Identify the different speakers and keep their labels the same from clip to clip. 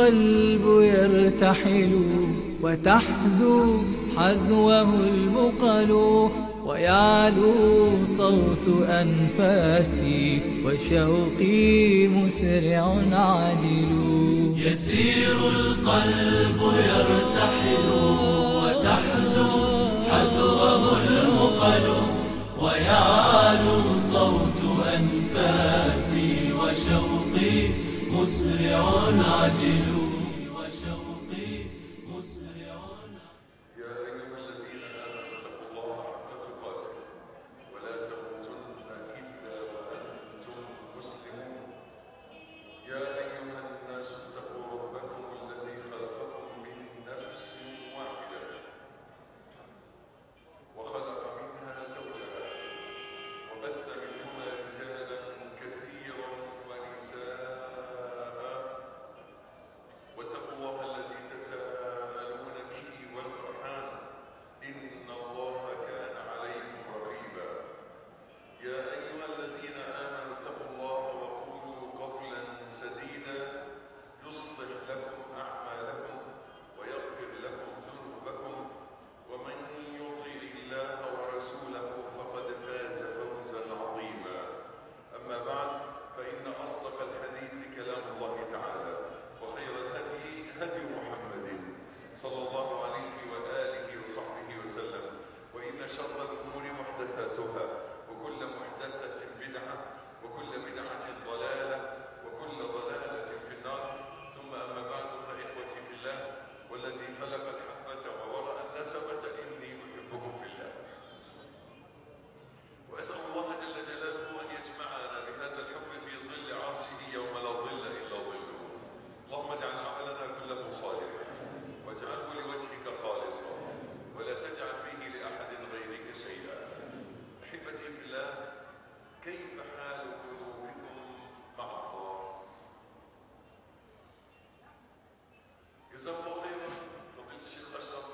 Speaker 1: القلب يرتحل وتحذو حذوه البقل ويعلو صوت أنفاسي وشوقي مسرع عاجل
Speaker 2: يسير القلب يرتحل وتحذو حذوه المقل ويعلو صوت أنفاسي وشوقي مسرع عجل وشوقي مسرع
Speaker 3: يا أيها الذين آمنوا اتقوا الله حق تقاته ولا تموتن إلا وأنتم مسلمون يا أيها الناس اتقوا ربكم الذي خلقكم من نفس واحدة وخلق منها زوجها وبث منهما رجالا كثيرا ونساء واتقوا الله الذي تساءلون به والأرحام إن الله كان عليكم رقيبا يا أيها الذين آمنوا اتقوا الله وقولوا قولا سديدا يصلح لكم أعمالكم ويغفر لكم ذنوبكم ومن يطع الله ورسوله فقد فاز فوزا عظيما أما بعد فإن أصدق الحديث كلام الله تعالى وخير الهدي هدي محمد صلى الله عليه وآله وصحبه وسلم وإن شر الأمور محدثاتها وكل محدثة بدعة وكل بدعة ضلالة وكل ضلالة في النار ثم أما بعد فإخوتي في الله والذي فلق الحبة وورأ النسمة إني أحبكم في الله وأسأل الله جل جلاله أن يجمعنا بهذا الحب في ظل عرشه يوم لا ظل إلا ظله اللهم اجعل عملنا كله صالحا واجعله لوجهك خالصا ولا تجعل فيه لأحد غيرك شيئا أحبتي في الله كيف حال قلوبكم مع الله جزاكم الله خيرا فضيلة الشيخ أشرف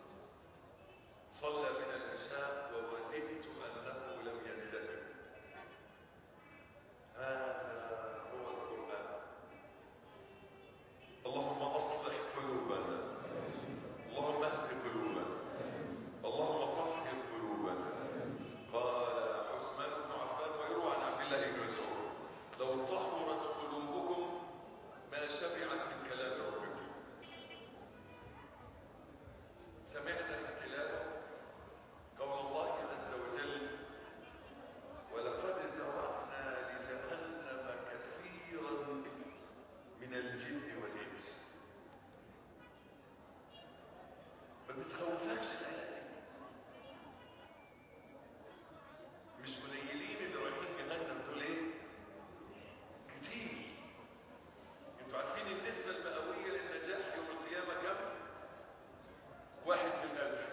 Speaker 3: صلى من العشاء ووددت أنه لم ينتهي هذا هو القرآن اللهم أصلح قلوبنا اللهم اهد قلوبنا اللهم طهر قلوبنا قال عثمان بن عفان ويروى عن عبد الله بن مسعود لو طهرت قلوبكم ما شبعت من كلام ربكم سمعنا في التلاوة قول الله عز وجل ولقد ذرأنا لجهنم كثيرا من الجن والإنس ما بتخوفكش الآيات دي مش قليلين اللي رايحين جهنم دول ايه؟ كتير انتوا عارفين النسبة المئوية للنجاح يوم القيامة كم؟ واحد في الألف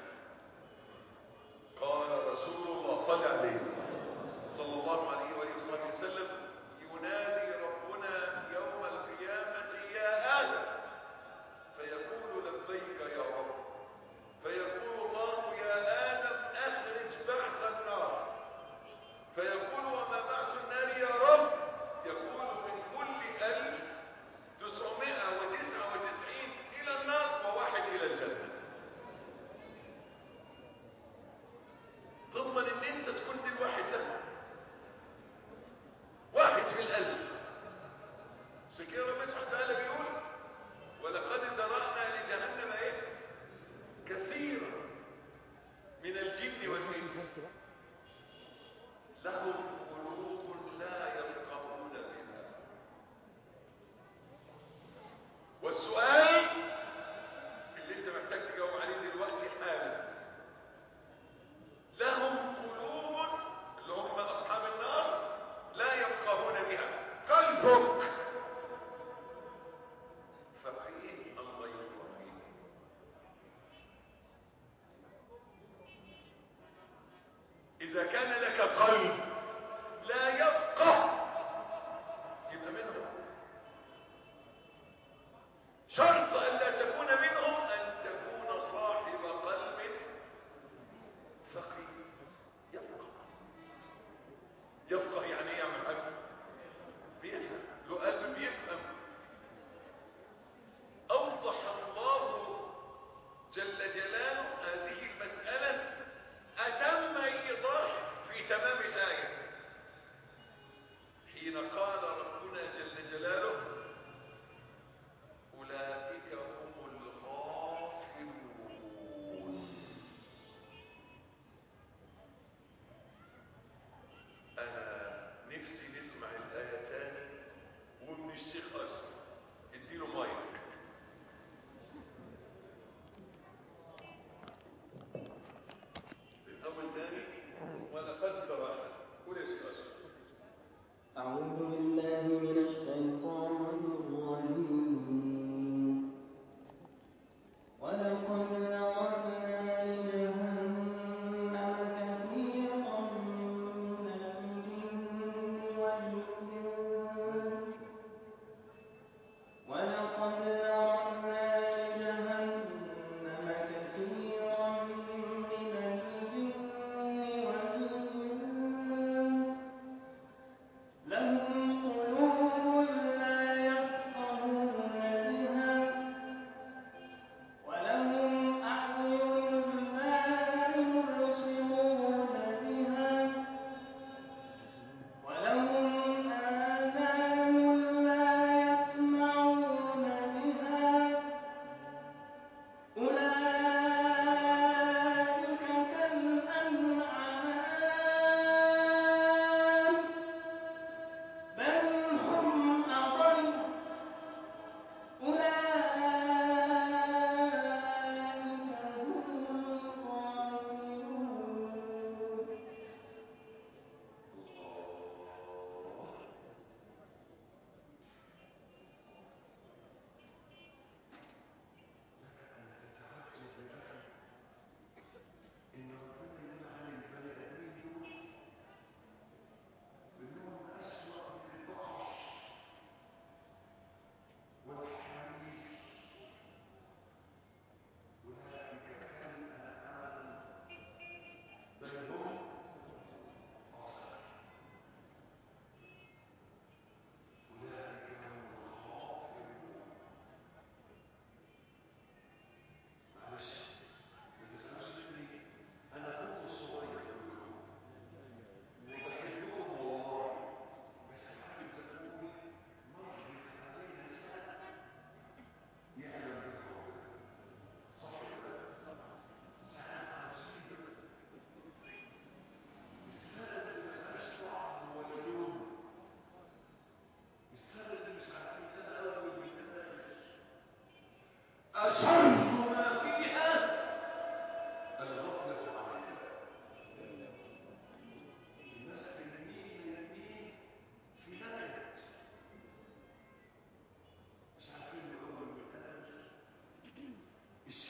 Speaker 3: قال رسول الله صلى عليه صلى الله عليه وآله وصحبه وسلم ينادي ربنا يوم القيامة يا آدم فيقول لبيك يا رب فيقول الله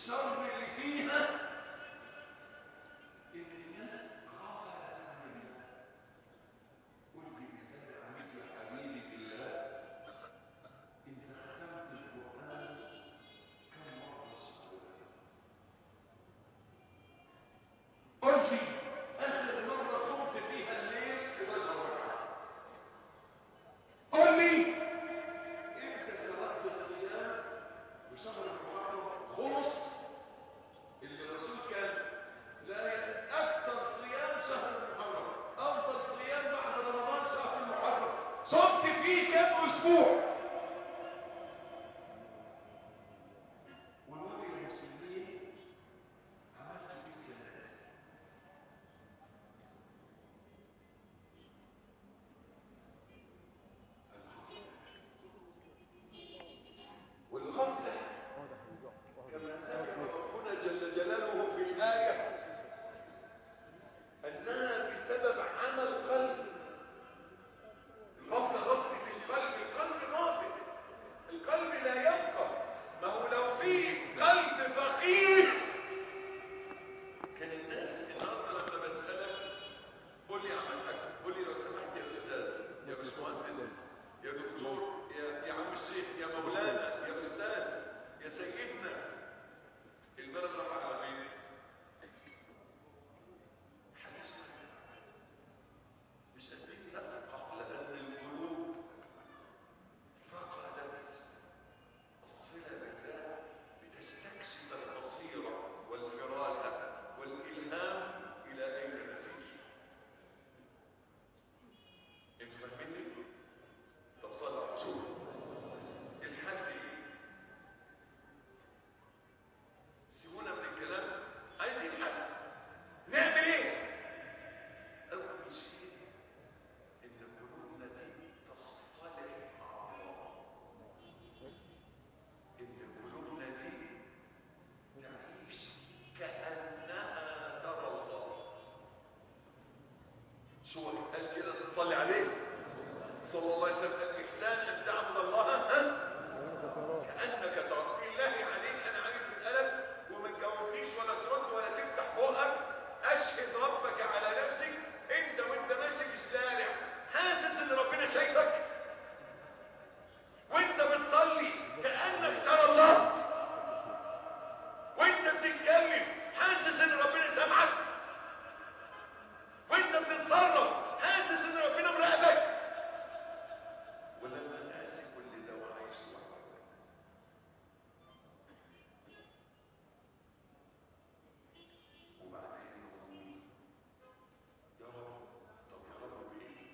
Speaker 3: الشر اللي فيها ان الناس غفلت عن الله قل لي بالله عليك يا حبيبي في الله انت ختمت القران كم مره اسبوع قل لي اخر مره قمت فيها الليل 11 ركعه قل لي امتى سبقت الصيام وشهر المحرم خلص اللي الرسول كان لا ي- اكثر صيام شهر المحرم افضل صيام بعد رمضان شهر المحرم صمت فيه كم اسبوع ونقول للمسلمين عملت ايه السنه دي والغفله كما ذكر ربنا جل جلاله في الآية أنها بسبب عمل قلب الغفلة غفلة القلب القلب غافل القلب لا يبقى ما هو لو في قلب فقير كان الناس النهارده لما بسألك قول لي يا عم الحاج قول لي لو سمحت يا أستاذ يا باشمهندس يا دكتور يا يا عم الشيخ يا مولانا يا أستاذ يا سيدنا البلد راح على فين؟ هتسمع مش قادرين نفقه لأن القلوب فقدت الصلة بالله لتستكشف البصيرة والفراسة والإلهام إلى أين نسير انتوا فاهميني؟ طب صلى على رسول الحل ايه؟ سيبونا من الكلام عايزين حل نعمل ايه اول شيء ان قلوبنا دي تصطلح مع الله ان قلوبنا دي تعيش كانها ترى الله شو قال كده تصلي عليه صلى الله عليه وسلم الاحسان ان تعبد الله ها كأنك ترى بالله عليك أنا عايز أسألك وما تجاوبنيش ولا ترد ولا تفتح بقك أشهد ربك على نفسك أنت وأنت ماشي في الشارع حاسس إن ربنا شايفك وأنت بتصلي كأنك ترى الله وأنت بتتكلم حاسس إن ربنا سامعك وأنت بتتصرف حاسس إن ربنا مراقبك ولا أنت ناسي كل ده وعايش لوحدك وبعدين نقول يا رب طب يا رب بايه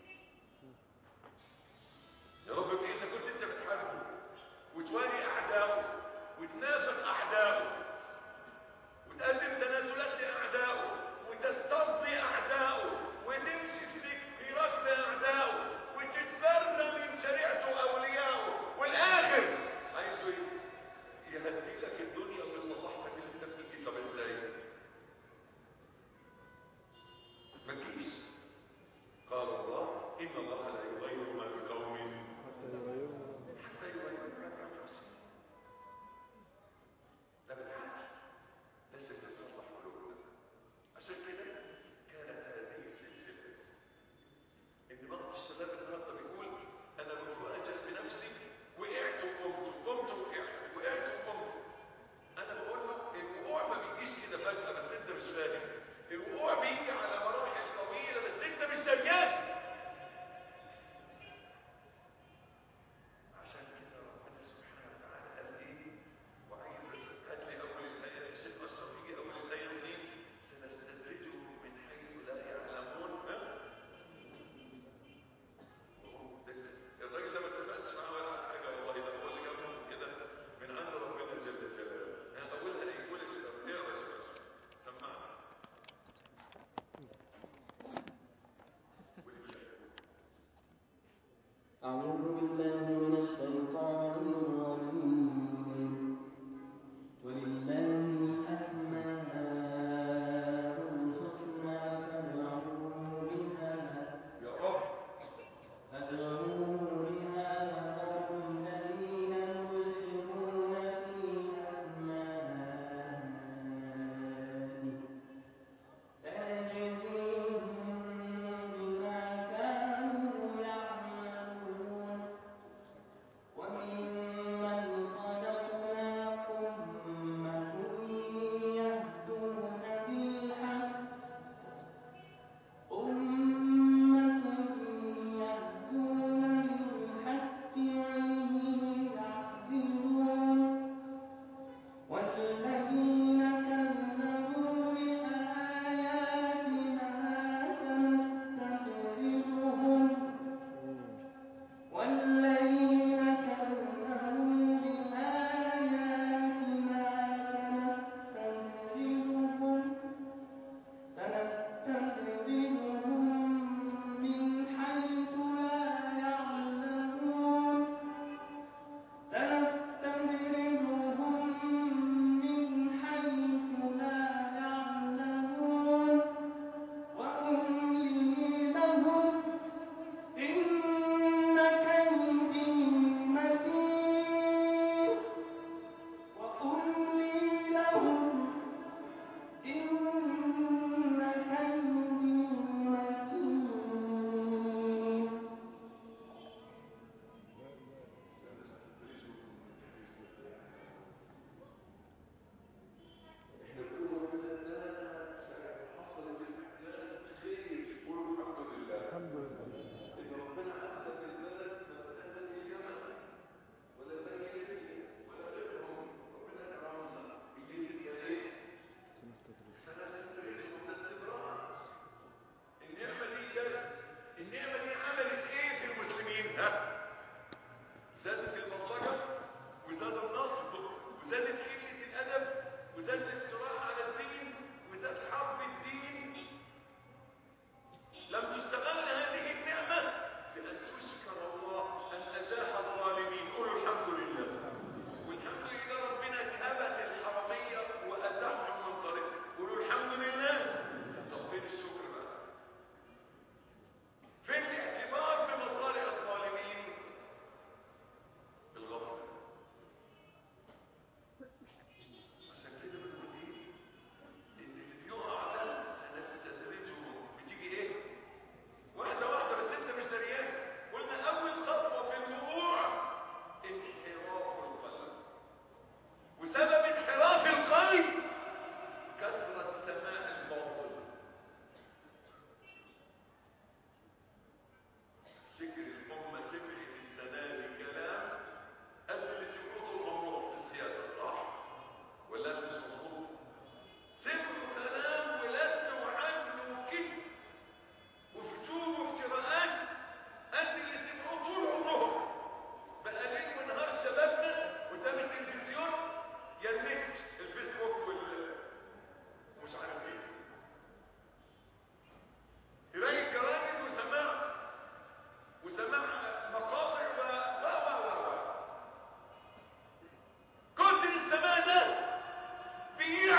Speaker 3: يا رب بايه اذا كنت انت بتحاربه وتوالي اعدائه وتنافق اعدائه وتقدم تنازلات لاعدائه وتسترضي اعدائه وتمشي في في ركب اعدائه وتتبرى من شريعته واوليائه والاخر عايزه ايه يهدي لك الدنيا ويصلح لك اللي انت فيه طب ازاي ما تجيش قال الله ان الله لا يغير ما بقوم حتى يغيروا ما بانفسهم ده بالعقل لازم نصلح قلوبنا عشان كده كانت هذه السلسله ان بعض الشباب النهارده بيقول انا بفاجئ بنفسي وقعت وقمت وقمت وقعت وقعت وقمت انا بقول له الوقوع ما بيجيش كده فجاه بس انت مش فاهم الوقوع بيجي على مراحل طويله بس انت مش دريان عشان كده ربنا سبحانه وتعالى قال ايه وعايز بس هات لي اول الايه الشيخ اشرف يجي اول الايه منين سنستدرجهم من حيث لا يعلمون ها الراجل ده ما اتفقتش معاه ولا على حاجه والله ده هو اللي جابهم كده من عند ربنا جل جلاله ها اولها ايه قول يا شيخ اقرا يا شيخ سمعنا قول بالله
Speaker 4: أعوذ بالله من الشيطان الرجيم ولله الأسماء الحسنى فادعوه بها
Speaker 3: يا رب
Speaker 4: فادعوه بها وذروا الذين يلحدون في أسمائه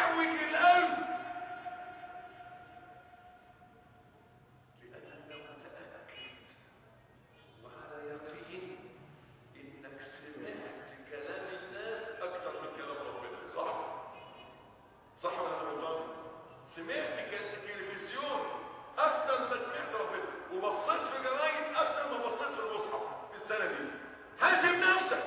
Speaker 3: يعوج القلب لأنك متأكد وعلى يقين إنك سمعت كلام الناس أكتر من كلام ربنا صح؟ صح ولا أنا غلطان؟ سمعت ك- التلفزيون أكتر ما سمعت ربنا وبصيت في جرايد أكتر ما بصيت في المصحف في السنة دي حاسب نفسك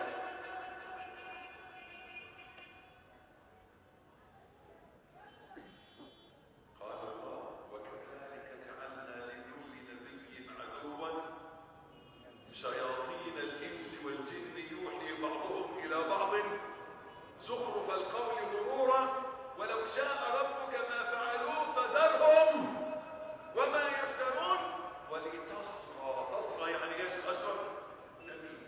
Speaker 3: قال الله وكذلك جعلنا لكل نبي عدوا شياطين الإنس والجن يوحي بعضهم إلى بعض زخرف القول غرورا ولو شاء ربك ما فعلوه فذرهم وما يفترون ولتصغى تصغى يعني ايش اشرف تمييز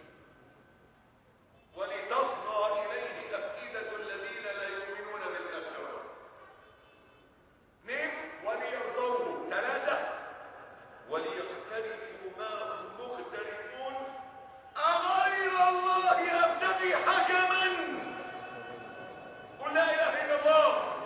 Speaker 3: ولتصغى اليه افئده الذين لا يؤمنون بالاخره اثنين وليرضوه ثلاثه وليقترفوا ما هم مقترفون اغير الله ابتغي حكما قل لا اله الا الله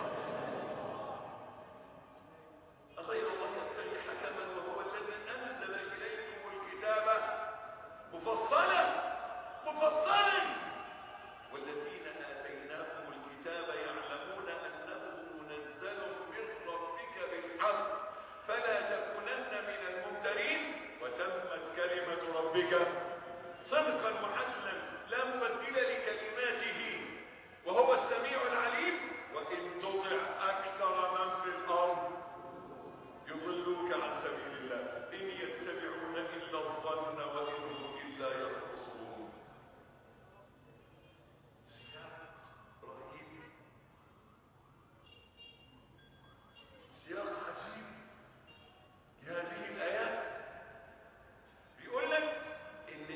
Speaker 3: أغير الله يبتغي حكما وهو الذي أنزل إليكم الكتاب مفصلا مفصلا والذين آتيناهم الكتاب يعلمون أنه منزل من ربك بالحق فلا تكونن من الممترين وتمت كلمة ربك صدقا وعدلا لا مبدل لكلماته وهو السميع العليم وإن تطع أكثر من في الأرض يضلوك عن سبيل الله إن يتبعون إلا الظن وإن هم إلا يخرصون سياق رهيب سياق عجيب لهذه الآيات بيقول لك إن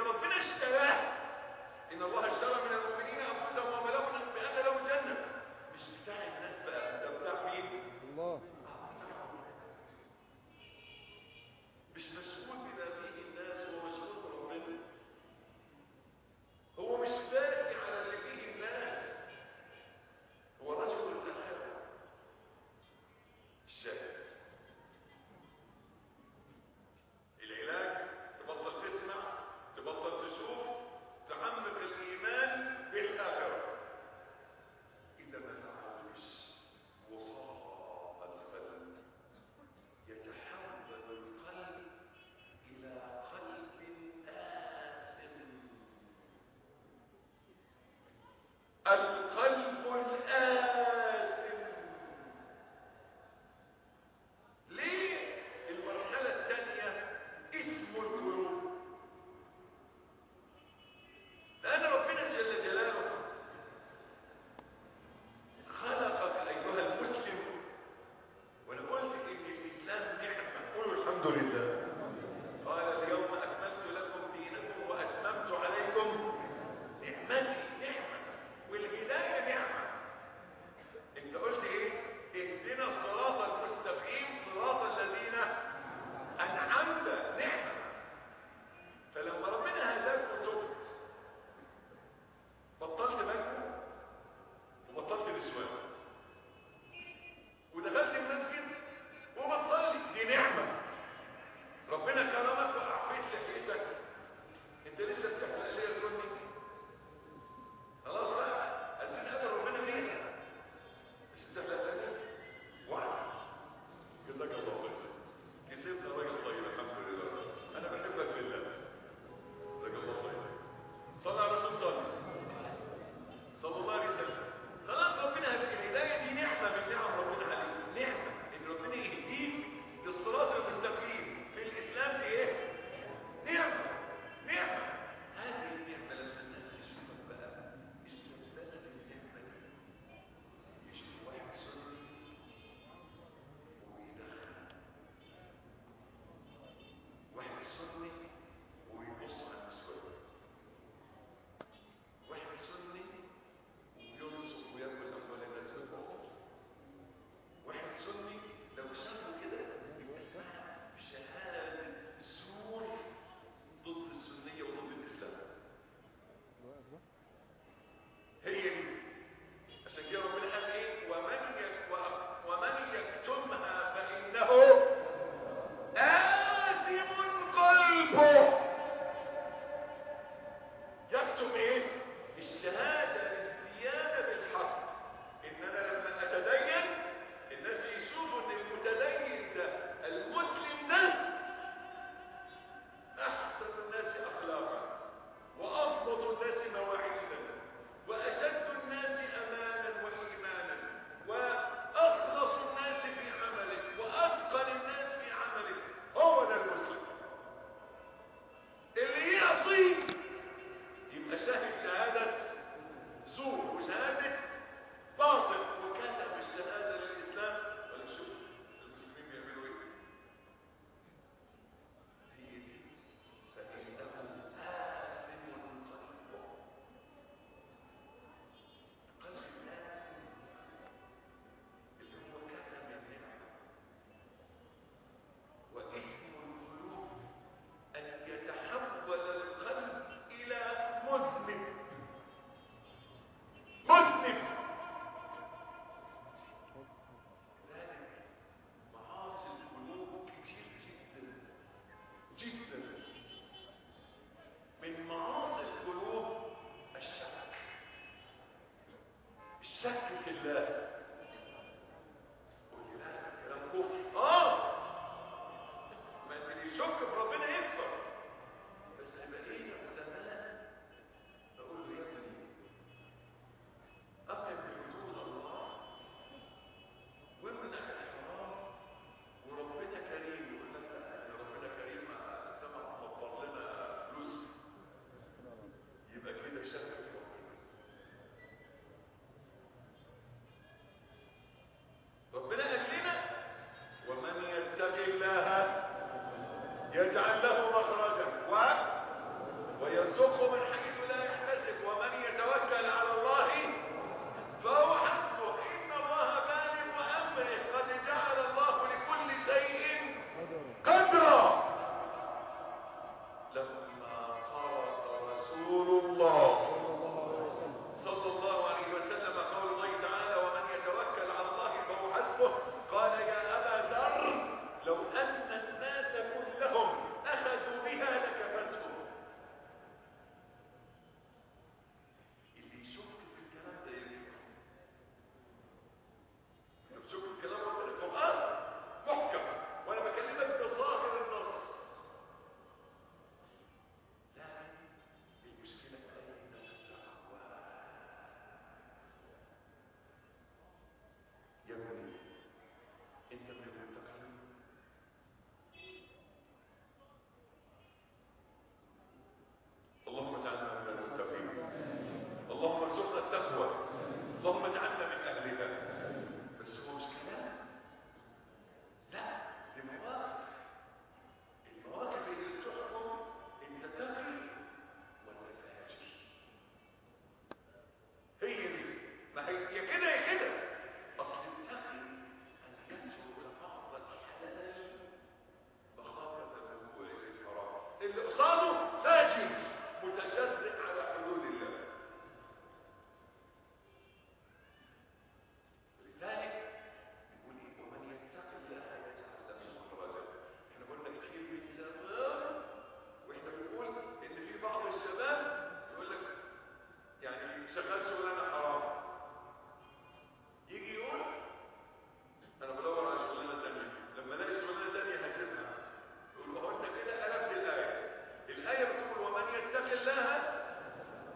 Speaker 3: ربنا اشتراه ان الله اشترى من المؤمنين انفسهم واموالهم بان لهم جنه مش بتاع الناس بقى ده بتاع مين
Speaker 5: الله
Speaker 3: مش مشغول بما فيه الناس هو مشغول بربنا هو مش باقي على اللي فيه الناس هو رجل الاخره الشاهد العلاج تبطل تسمع تبطل تشوف تعمق الايمان بالاخره اذا ما فعلتش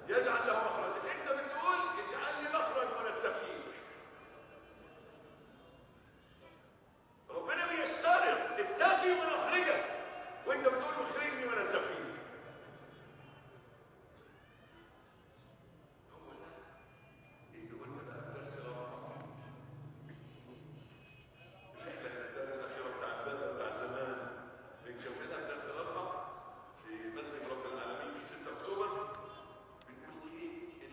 Speaker 3: يجعل له مخرجا انت بتقول اجعل لي مخرج من التفكير ربنا بيشترط اتقي ونخرجك وانت بتقول اخرجني من التفكير هو ده اللي قلنا بقى في درس الاربعه الرحله الدار الاخيره بتاع البلد بتاع زمان بنكملها في درس الاربعه في مسجد رب العالمين في 6 اكتوبر بنقول ايه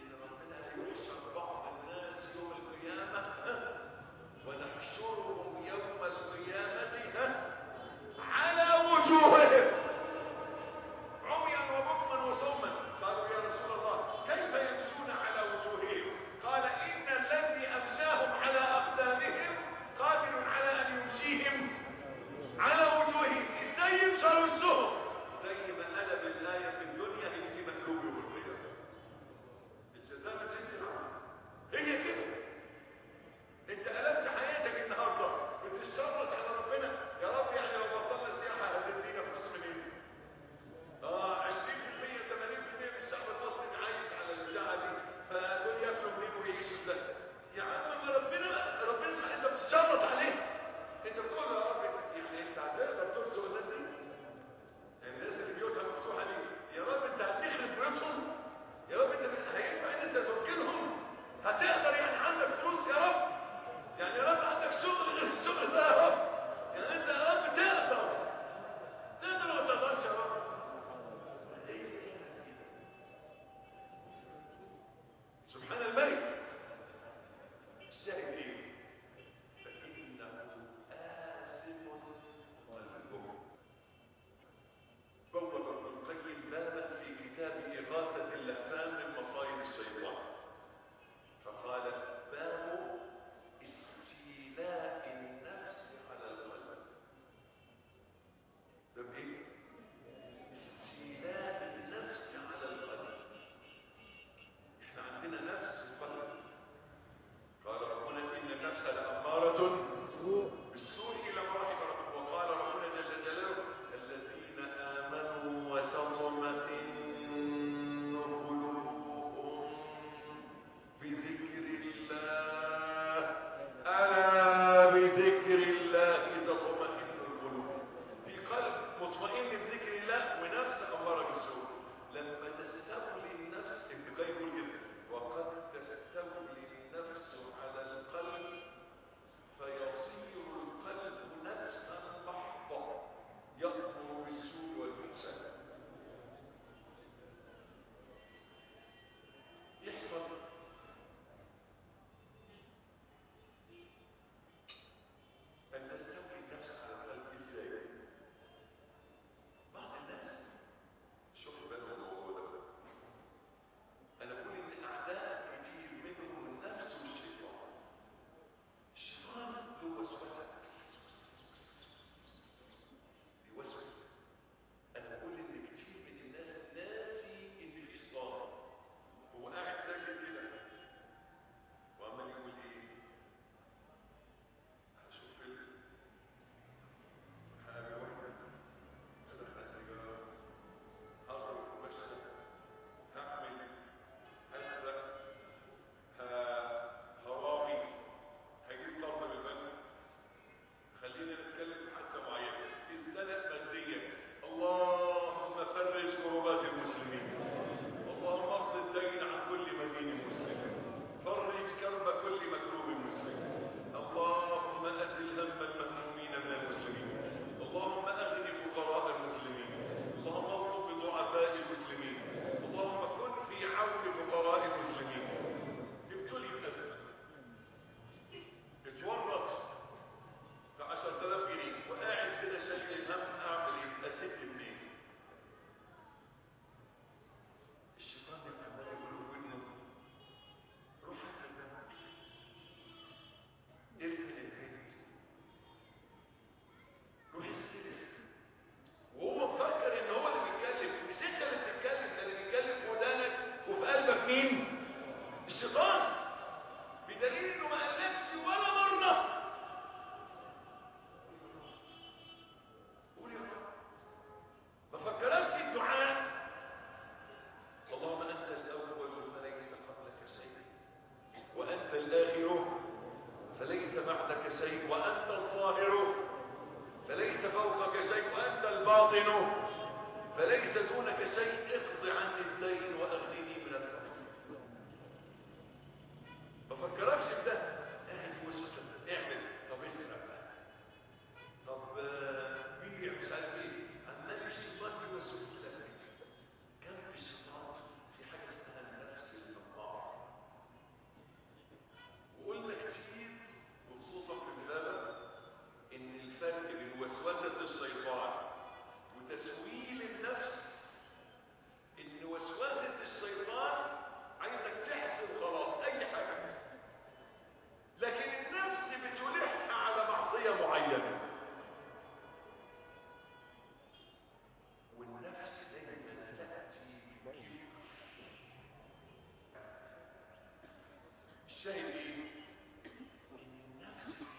Speaker 3: الشاهد ايه ان النفس دي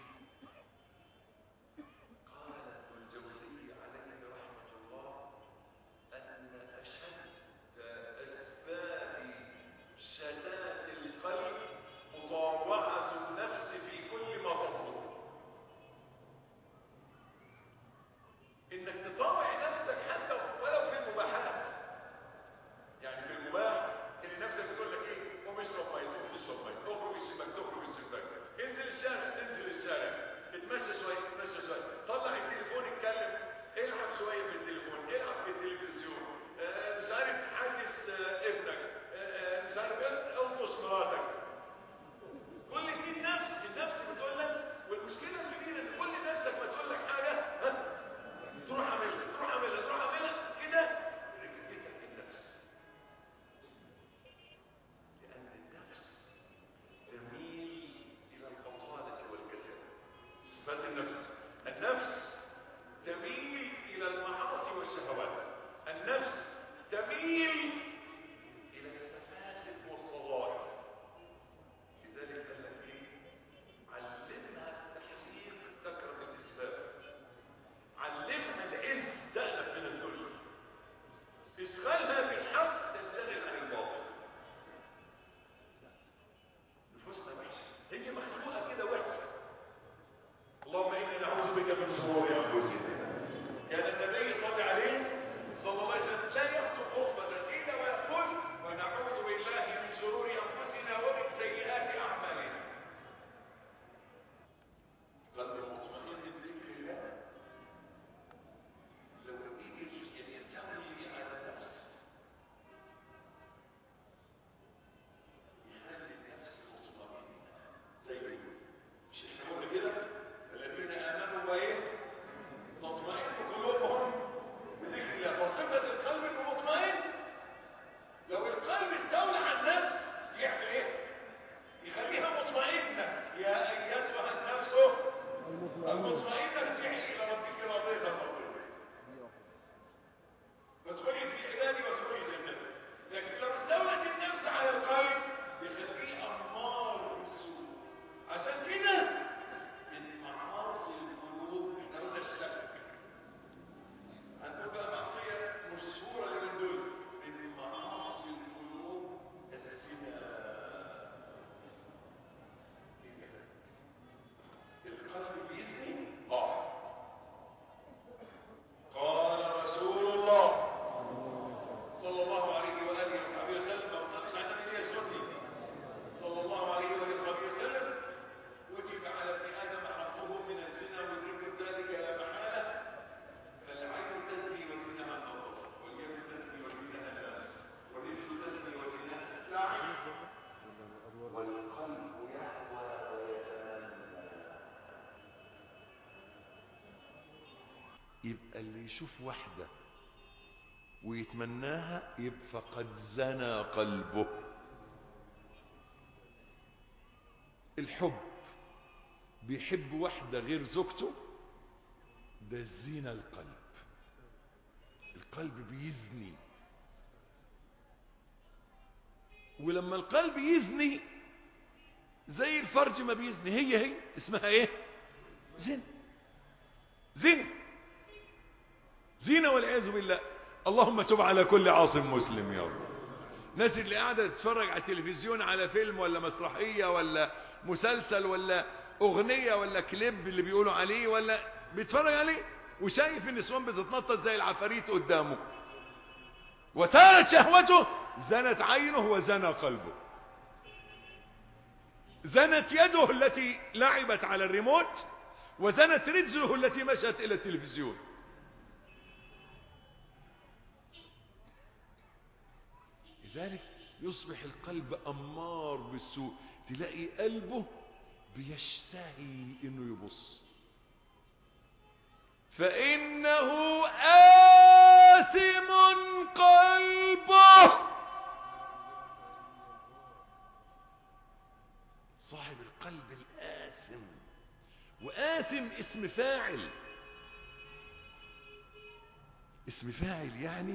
Speaker 3: قال ابن الجوزي عليه رحمه الله ان اشد اسباب شتات القلب مطاوعه النفس في كل ما تطلب انك تطاوع نفسك حتى ولو في المباحات يعني في المباح اللي نفسك بتقول لك ايه قوم اشرب ميه تقوم تشرب ميه اخرج الشباك تخرج الشباك انزل الشارع تنزل الشارع اتمشى شويه اتمشى شويه طلع التليفون اتكلم العب شويه في التليفون العب في التلفزيون آه مش عارف حدث آه ابنك آه آه مش عارف ايه الطش مراتك كل دي النفس النفس بتقول لك والمشكله اللي فينا ان كل نفسك ما تقول لك حاجه ها تروح اعملها تروح اعملها تروح اعملها كده ركبتك النفس لان النفس تميل الى البطاله والكسل صفات النفس النفس تميل الى المعاصي والشهوات النفس تميل الى السفاسف والصغائر لذلك قال لك ايه علمها التحليق تكره الاسباب علمها العز تألف من الذل اشغلها بالحق تنشغل عن الباطل نفوسنا وحشه هي مخلوقه كده وحشه اللهم انا نعوذ بك من شرور انفسنا كان النبي صلى عليه صلى الله عليه وسلم لا يخطب خطبه الا ويقول ونعوذ بالله من شرور انفسنا ومن سيئات اعمالنا قلب المطمئن بذكر الله لو قدر يستولي على النفس يخلي النفس مطمئنة زي ما يقول مش احنا قلنا كده الذين امنوا وايه تطمئن قلوبهم بذكر الله فصفة القلب انه مطمئن لو القلب استولى على النفس يعمل ايه يخليها مطمئنة يا ايتها النفس المطمئنة ارجعي الى ربك راضية مرضية فادخلي في عبادي وادخلي جنتي لكن لو استولت النفس على القلب يخليه امار بالسوء عشان كده من معاصي القلوب احنا قلنا الشك هنقول بقى معصيه مشهوره اليومين دول من معاصي القلوب الزنا ايه ده القلب بيزني اه قال رسول الله صلى الله عليه واله وصحبه وسلم ما تصليش على النبي يسودني صلى الله عليه واله وصحبه وسلم كتب على ابن ادم حظه من الزنا ويدرك ذلك لا محاله فالعين تزني وزنها النظر واليد تزني وزنها اللمس والرجل تزني وزنها السعي والقلب يهوى ويتمنى
Speaker 5: يبقى اللي يشوف واحدة ويتمناها يبقى قد زنى قلبه الحب بيحب واحدة غير زوجته ده زينة القلب القلب بيزني ولما القلب يزني زي الفرج ما بيزني هي هي اسمها ايه زين زين زينة والعياذ بالله اللهم تب على كل عاصم مسلم يا رب الناس اللي قاعدة تتفرج على التلفزيون على فيلم ولا مسرحية ولا مسلسل ولا اغنية ولا كليب اللي بيقولوا عليه ولا بيتفرج عليه وشايف النسوان بتتنطط زي العفاريت قدامه وثارت شهوته زنت عينه وزنى قلبه زنت يده التي لعبت على الريموت وزنت رجله التي مشت الى التلفزيون لذلك يصبح القلب امار بالسوء تلاقي قلبه بيشتهي انه يبص فانه آثم قلبه صاحب القلب الآثم وآثم اسم فاعل اسم فاعل يعني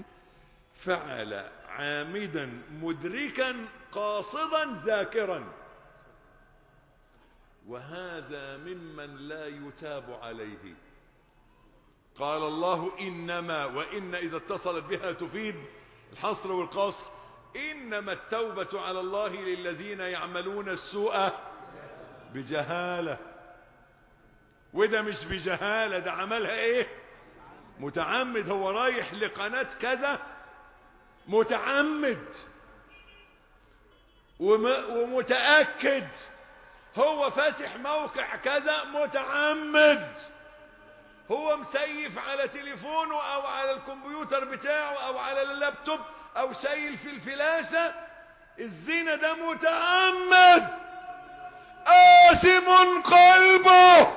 Speaker 5: فعل عامدا مدركا قاصدا ذاكرا وهذا ممن لا يتاب عليه قال الله إنما وإن إذا اتصلت بها تفيد الحصر والقصر إنما التوبة على الله للذين يعملون السوء بجهالة وده مش بجهالة ده عملها ايه متعمد هو رايح لقناة كذا متعمد وم- ومتأكد هو فاتح موقع كذا متعمد هو مسيف على تليفونه او على الكمبيوتر بتاعه او على اللابتوب او شايل في الفلاشة الزنا ده متعمد آثم قلبه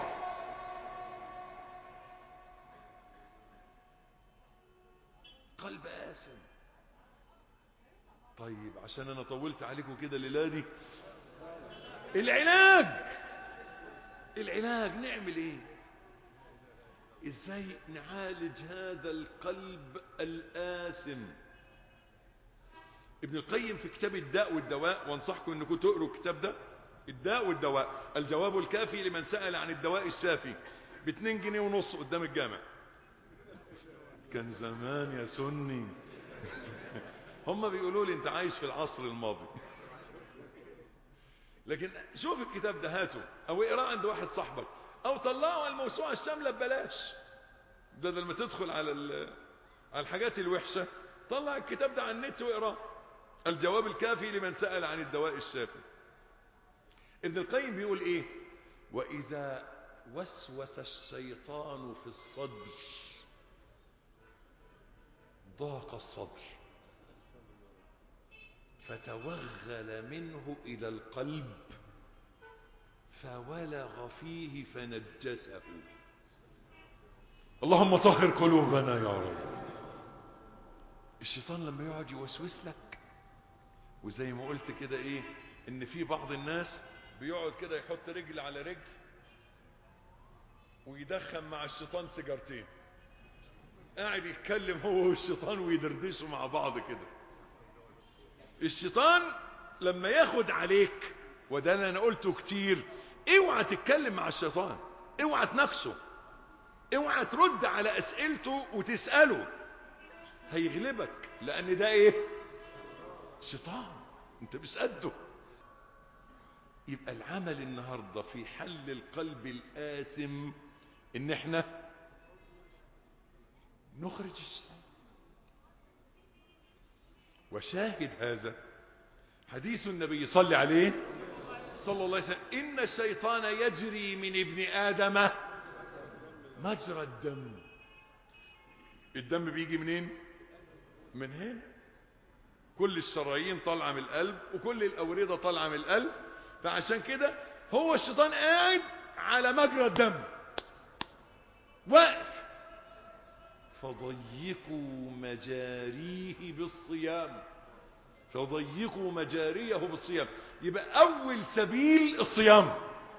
Speaker 5: قلب آثم طيب عشان انا طولت عليكم كده الليله دي العلاج العلاج نعمل ايه ازاي نعالج هذا القلب الآثم ابن القيم في كتاب الداء والدواء وانصحكم انكم تقروا الكتاب ده الداء والدواء الجواب الكافي لمن سأل عن الدواء الشافي باتنين جنيه ونص قدام الجامع كان زمان يا سني هم بيقولوا لي انت عايش في العصر الماضي لكن شوف الكتاب ده هاته او اقراه عند واحد صاحبك او طلعه على الموسوعه الشامله ببلاش بدل ما تدخل على ال- على الحاجات الوحشه طلع الكتاب ده على النت واقراه الجواب الكافي لمن سأل عن الدواء الشافي ابن القيم بيقول ايه واذا وسوس الشيطان في الصدر ضاق الصدر فتوغل منه الى القلب فولغ فيه فنجسه اللهم طهر قلوبنا يا رب الشيطان لما يقعد يوسوس لك وزي ما قلت كده ايه ان في بعض الناس بيقعد كده يحط رجل على رجل ويدخن مع الشيطان سيجارتين قاعد يتكلم هو والشيطان ويدردشوا مع بعض كده الشيطان لما ياخد عليك وده اللي انا قلته كتير اوعى تتكلم مع الشيطان اوعى تناقشه اوعى ترد على اسئلته وتسأله هيغلبك لان ده ايه شيطان انت مش قده يبقى العمل النهاردة في حل القلب الآثم ان احنا نخرج الشيطان وشاهد هذا حديث النبي صلى عليه صلى الله عليه وسلم إن الشيطان يجري من ابن آدم مجرى الدم الدم بيجي منين من هنا كل الشرايين طالعه من القلب وكل الأوردة طالعه من القلب فعشان كده هو الشيطان قاعد على مجرى الدم واقف فضيقوا مجاريه بالصيام فضيقوا مجاريه بالصيام يبقى أول سبيل الصيام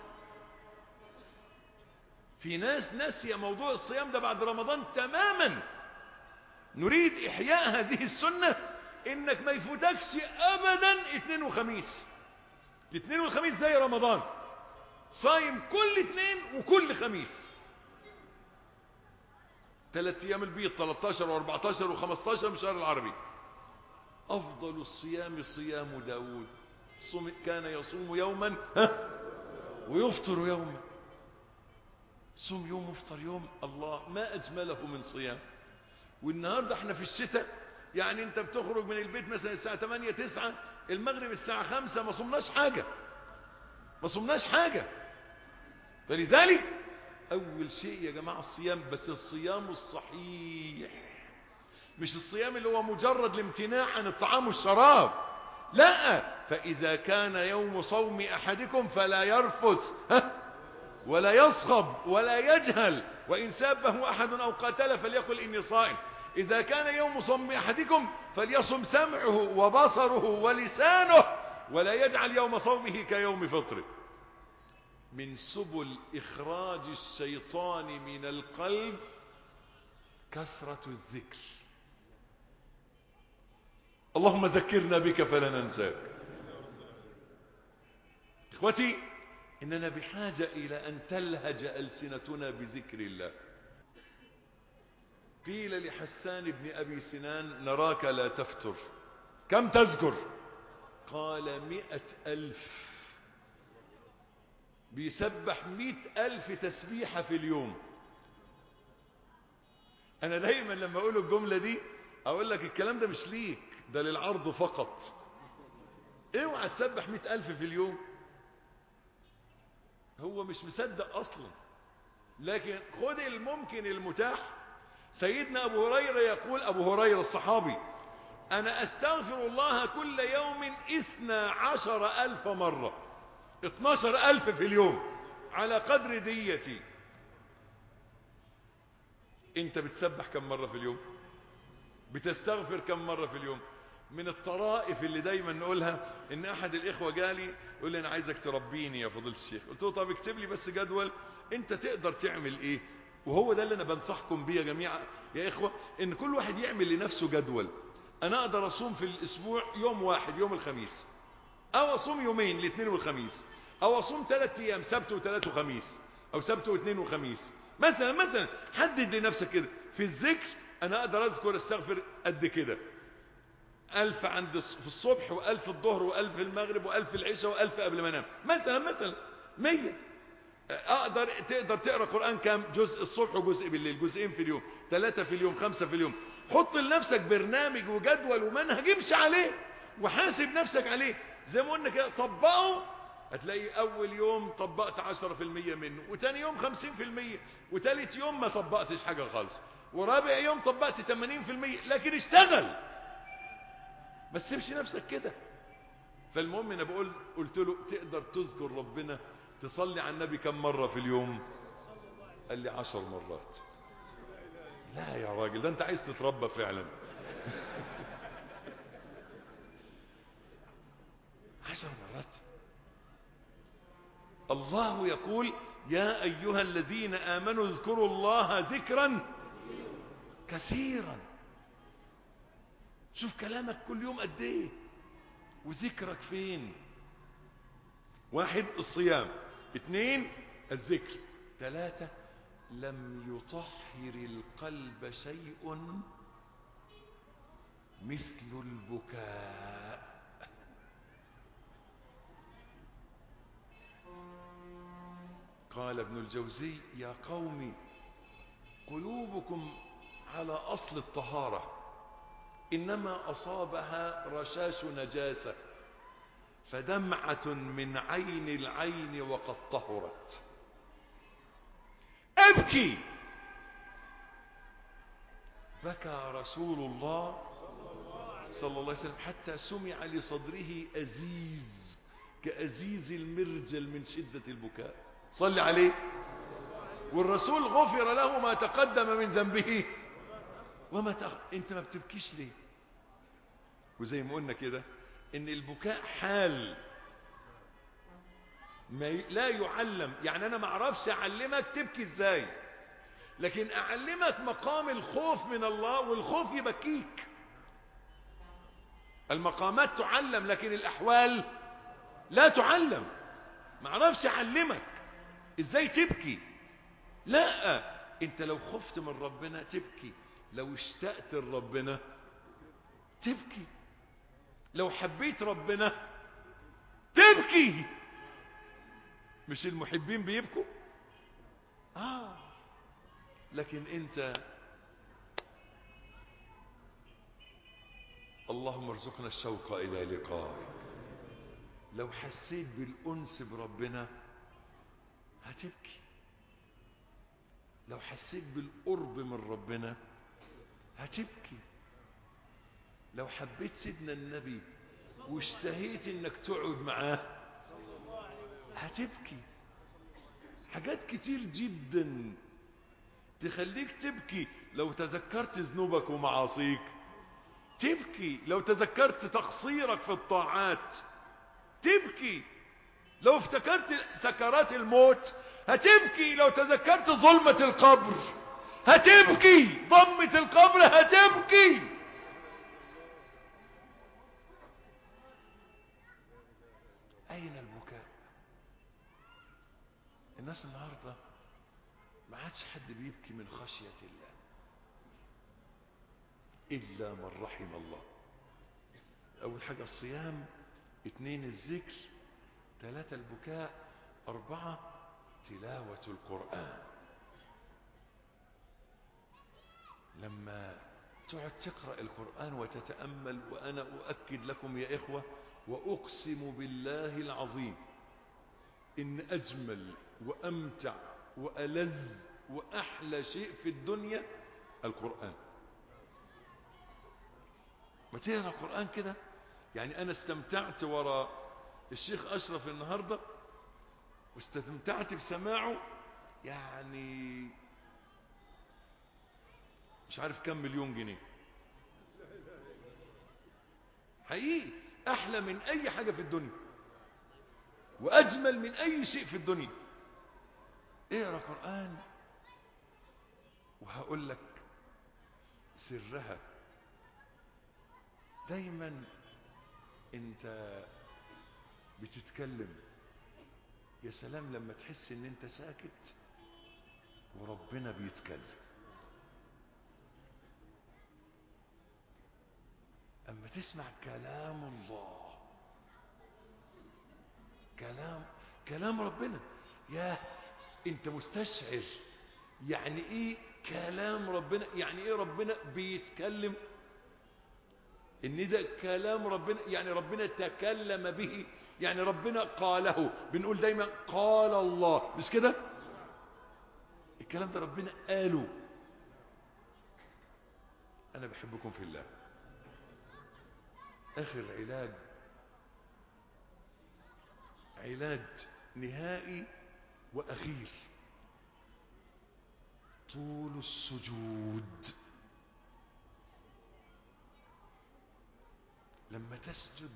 Speaker 5: في ناس ناسية موضوع الصيام ده بعد رمضان تماما نريد إحياء هذه السنة إنك ما يفوتكش أبدا اثنين وخميس الاثنين والخميس زي رمضان صايم كل اثنين وكل خميس ثلاث ايام البيض 13 و14 و15 من الشهر العربي افضل الصيام صيام داود صم كان يصوم يوما ها ويفطر يوما صوم يوم وافطر يوم الله ما اجمله من صيام والنهارده احنا في الشتاء يعني انت بتخرج من البيت مثلا الساعه 8 9 المغرب الساعه 5 ما صمناش حاجه ما صمناش حاجه فلذلك اول شيء يا جماعه الصيام بس الصيام الصحيح مش الصيام اللي هو مجرد الامتناع عن الطعام والشراب لا فاذا كان يوم صوم احدكم فلا يرفث ها ولا يصخب ولا يجهل وان سابه احد او قاتل فليقل اني صائم اذا كان يوم صوم احدكم فليصم سمعه وبصره ولسانه ولا يجعل يوم صومه كيوم فطره من سبل إخراج الشيطان من القلب كثرة الذكر اللهم ذكرنا بك فلا ننساك إخوتي إننا بحاجة إلى أن تلهج ألسنتنا بذكر الله قيل لحسان بن أبي سنان نراك لا تفتر كم تذكر قال مئة ألف بيسبح مئة ألف تسبيحة في اليوم أنا دايما لما أقول الجملة دي أقول لك الكلام ده مش ليك ده للعرض فقط اوعى تسبح مئة ألف في اليوم هو مش مصدق أصلا لكن خد الممكن المتاح سيدنا أبو هريرة يقول أبو هريرة الصحابي أنا أستغفر الله كل يوم إثنى عشر ألف مرة اتناشر ألف في اليوم على قدر ديتي انت بتسبح كم مرة في اليوم بتستغفر كم مرة في اليوم من الطرائف اللي دايما نقولها ان احد الاخوة جالي يقول لي انا عايزك تربيني يا فضيلة الشيخ قلت له طب اكتب لي بس جدول انت تقدر تعمل ايه وهو ده اللي انا بنصحكم بيه يا جميع يا اخوة ان كل واحد يعمل لنفسه جدول انا اقدر اصوم في الاسبوع يوم واحد يوم الخميس او اصوم يومين الاثنين والخميس او اصوم ثلاث ايام سبت وثلاث وخميس او سبت واثنين وخميس مثلا مثلا حدد لنفسك كده في الذكر انا اقدر اذكر استغفر قد كده ألف عند الص- في الصبح وألف الظهر وألف المغرب وألف العشاء وألف قبل ما انام مثلا مثلا مية أقدر تقدر تقرأ قرآن كام جزء الصبح وجزء بالليل جزئين في اليوم ثلاثة في اليوم خمسة في اليوم حط لنفسك برنامج وجدول ومنهج امشي عليه وحاسب نفسك عليه زي ما قلنا كده طبقه هتلاقي أول يوم طبقت عشرة في المية منه وتاني يوم خمسين في المية وتالت يوم ما طبقتش حاجة خالص ورابع يوم طبقت تمانين في المية لكن اشتغل ما تسيبش نفسك كده فالمهم انا بقول قلت له تقدر تذكر ربنا تصلي على النبي كم مرة في اليوم قال لي عشر مرات لا يا راجل ده انت عايز تتربى فعلا عشر مرات الله يقول يا أيها الذين آمنوا اذكروا الله ذكرا كثيرا شوف كلامك كل يوم قد ايه وذكرك فين واحد الصيام اثنين الذكر ثلاثة لم يطهر القلب شيء مثل البكاء قال ابن الجوزي يا قوم قلوبكم على أصل الطهارة إنما أصابها رشاش نجاسة فدمعة من عين العين وقد طهرت أبكي بكى رسول الله صلى الله عليه وسلم حتى سمع لصدره أزيز كأزيز المرجل من شدة البكاء صل عليه والرسول غفر له ما تقدم من ذنبه وما تأخر انت ما بتبكيش ليه وزي ما قلنا كده ان البكاء حال ما ي... لا يعلم يعني انا ما اعرفش اعلمك تبكي ازاي لكن اعلمك مقام الخوف من الله والخوف يبكيك المقامات تعلم لكن الاحوال لا تعلم ما اعرفش اعلمك ازاي تبكي لا انت لو خفت من ربنا تبكي لو اشتقت لربنا تبكي لو حبيت ربنا تبكي مش المحبين بيبكوا اه لكن انت اللهم ارزقنا الشوق الى لقائك لو حسيت بالانس بربنا هتبكي لو حسيت بالقرب من ربنا هتبكي لو حبيت سيدنا النبي واشتهيت انك تقعد معاه هتبكي حاجات كتير جدا تخليك تبكي لو تذكرت ذنوبك ومعاصيك تبكي لو تذكرت تقصيرك في الطاعات تبكي لو افتكرت سكرات الموت هتبكي لو تذكرت ظلمة القبر هتبكي ضمة القبر هتبكي أين البكاء الناس النهارده ما عادش حد بيبكي من خشيه الله الا من رحم الله اول حاجه الصيام اتنين الذكر ثلاثه البكاء اربعه تلاوه القران لما تقعد تقرا القران وتتامل وانا اؤكد لكم يا اخوه واقسم بالله العظيم ان اجمل وامتع والذ واحلى شيء في الدنيا القران ما تقرا القران كده يعني انا استمتعت ورا الشيخ اشرف النهارده واستمتعت بسماعه يعني مش عارف كم مليون جنيه حقيقي احلى من اي حاجه في الدنيا واجمل من اي شيء في الدنيا اقرا قران وهقول لك سرها دايما انت بتتكلم يا سلام لما تحس ان انت ساكت وربنا بيتكلم اما تسمع كلام الله كلام كلام ربنا يا انت مستشعر يعني ايه كلام ربنا يعني ايه ربنا بيتكلم ان ده كلام ربنا يعني ربنا تكلم به يعني ربنا قاله بنقول دايما قال الله مش كده الكلام ده ربنا قاله انا بحبكم في الله اخر علاج علاج نهائي واخير طول السجود لما تسجد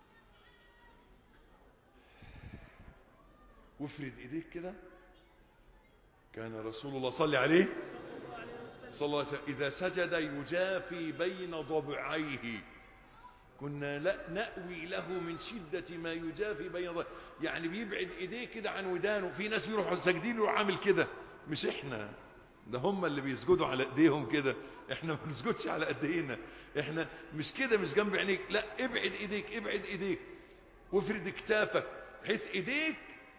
Speaker 5: وافرد ايديك كده كان رسول الله صلى عليه صلى الله عليه وسلم اذا سجد يجافي بين ضبعيه كنا لا نأوي له من شدة ما يجافي بين ضبعيه يعني بيبعد ايديه كده عن ودانه في ناس بيروحوا ساجدين ويروح عامل كده مش احنا ده هم اللي بيسجدوا على ايديهم كده احنا ما بنسجدش على ايدينا احنا مش كده مش جنب عينيك لا ابعد ايديك ابعد ايديك وافرد كتافك بحيث ايديك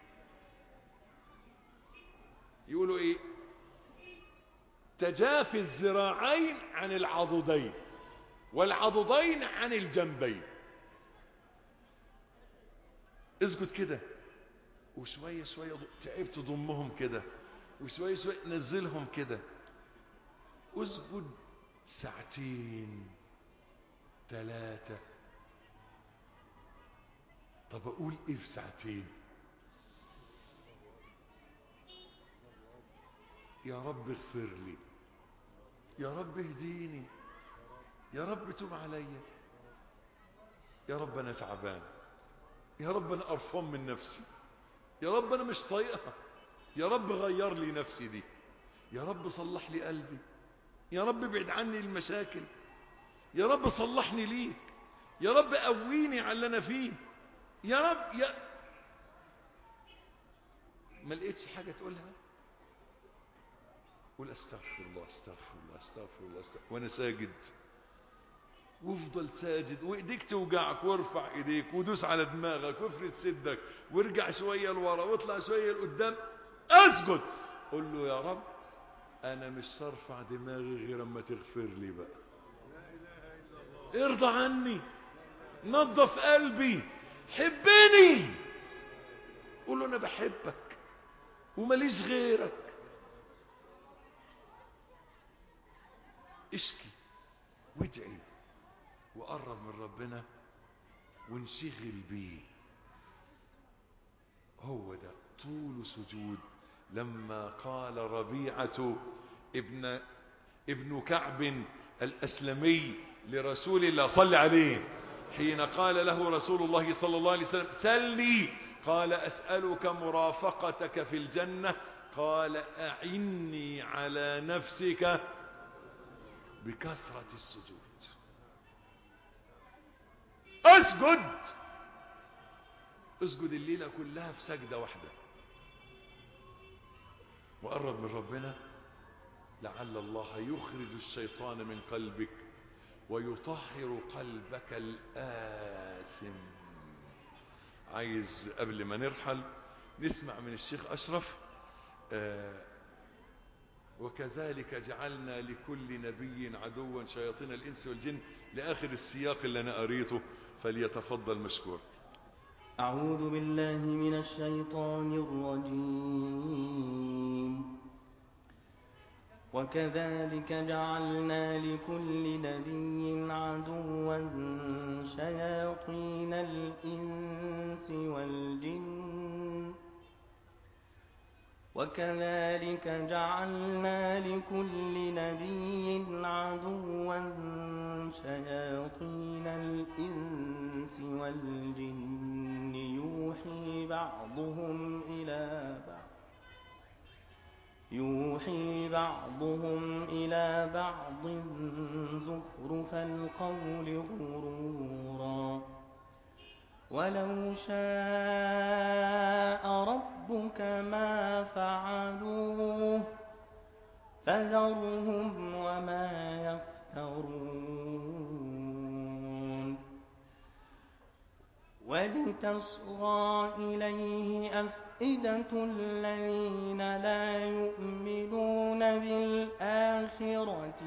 Speaker 5: يقولوا ايه تجافي الذراعين عن العضدين والعضدين عن الجنبين اسجد كده وشوية شوية تعبت ضمهم كده وشوية شوية نزلهم كده اسجد ساعتين ثلاثة طب اقول ايه في ساعتين يا رب اغفر لي يا رب اهديني يا رب تب عليا يا رب انا تعبان يا رب انا قرفان من نفسي يا رب انا مش طايقها يا رب غير لي نفسي دي يا رب صلح لي قلبي يا رب ابعد عني المشاكل يا رب صلحني ليك يا رب قويني على اللي انا فيه يا رب يا ما لقيتش حاجه تقولها قول استغفر الله استغفر الله استغفر الله استغفر وانا ساجد وافضل ساجد وايديك توجعك وارفع ايديك ودوس على دماغك وافرد صدرك وارجع شويه لورا واطلع شويه لقدام اسجد قول له يا رب انا مش هرفع دماغي غير اما تغفر لي بقى ارضى عني نظف قلبي حبني قول له انا بحبك ومليش غيرك اشكي وادعي وقرب من ربنا وانشغل بيه هو ده طول سجود لما قال ربيعة ابن ابن كعب الأسلمي لرسول الله صلى عليه حين قال له رسول الله صلى الله عليه وسلم سلني قال أسألك مرافقتك في الجنة قال أعني على نفسك بكثرة السجود اسجد اسجد الليلة كلها في سجدة واحدة وقرب من ربنا لعل الله يخرج الشيطان من قلبك ويطهر قلبك الآثم عايز قبل ما نرحل نسمع من الشيخ أشرف آه وكذلك جعلنا لكل نبي عدوا شياطين الإنس والجن لآخر السياق اللي أنا قريته فليتفضل مشكور
Speaker 4: أعوذ بالله من الشيطان الرجيم وكذلك جعلنا لكل نبي عدوا شياطين الإنس والجن وكذلك جعلنا لكل نبي عدوا شياطين الإنس والجن يوحي بعضهم إلى بعض يوحي بعضهم إلى بعض زخرف القول غرورا ولو شاء ربك ما فعلوه فذرهم وما يفترون ولتصغى إليه أفئدة الذين لا يؤمنون بالآخرة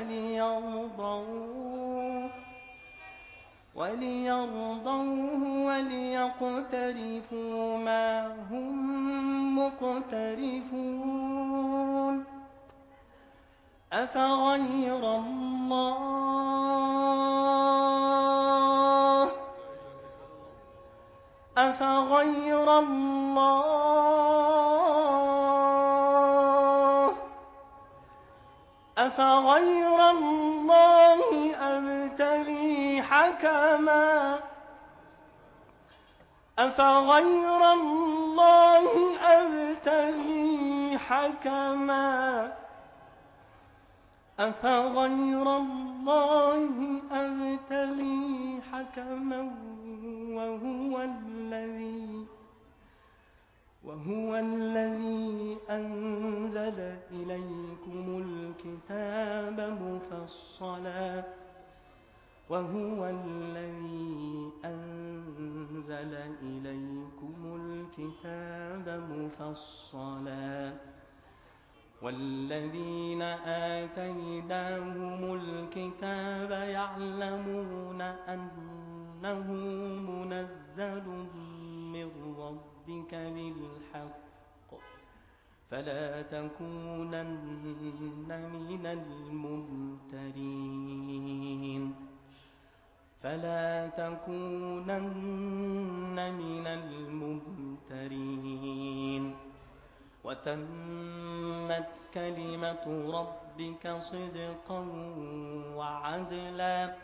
Speaker 4: وليرضوه وليرضوه وليقترفوا ما هم مقترفون أفغير الله أفغير الله أفغير الله أبتغي حكما أفغير الله أبتغي حكما أفغير الله أبتغي حكما وهو الذي وهو الذي أنزل إليكم الكتاب مفصلا وهو الذي أنزل إليكم الكتاب مفصلا والذين آتيناهم الكتاب يعلمون أنه منزل من ربك بالحق فلا تكونن من الممترين فلا تكونن من الممترين وتمت كلمة ربك صدقا وعدلا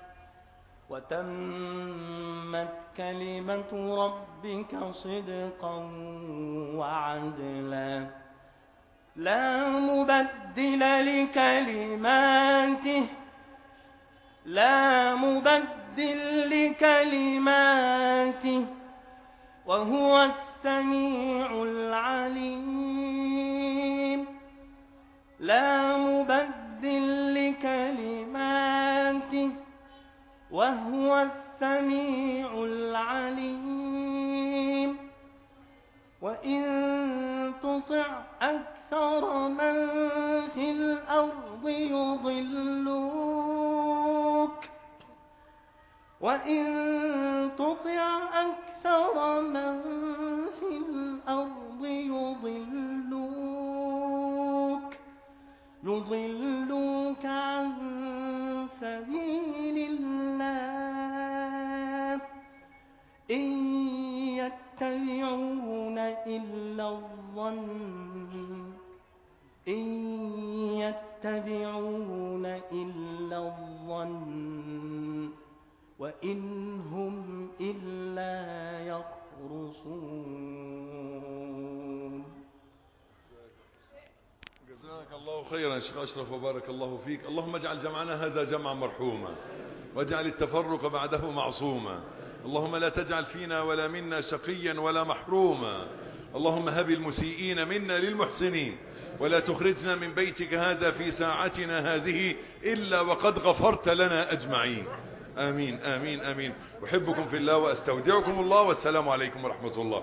Speaker 4: وتمت كلمة ربك صدقا وعدلا لا مبدل لكلماته لا مبدل لكلماته وهو السميع العليم لا مبدل لكلماته وهو السميع العليم وإن تطع أكثر من في الأرض يضلوك وإن تطع أكثر من في الأرض يضلوك يضلوك عن سبيل الله إن يتبعون إلا الظن إن يتبعون إلا الظن وإن هم إلا يخرصون
Speaker 5: جزاك الله خيرا يا شيخ أشرف وبارك الله فيك اللهم اجعل جمعنا هذا جمعا مرحوما واجعل التفرق بعده معصوما اللهم لا تجعل فينا ولا منا شقيا ولا محروما اللهم هب المسيئين منا للمحسنين ولا تخرجنا من بيتك هذا في ساعتنا هذه إلا وقد غفرت لنا أجمعين آمين آمين آمين أحبكم في الله وأستودعكم الله والسلام عليكم ورحمة الله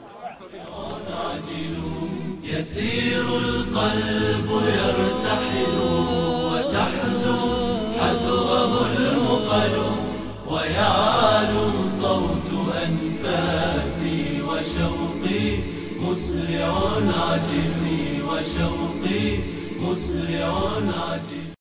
Speaker 2: يسير القلب يرتحل وتحدو حذوه المقل ويعلو صوت أنفاسي وشوقي مسرع عجزي وشوقي مسرع عجزي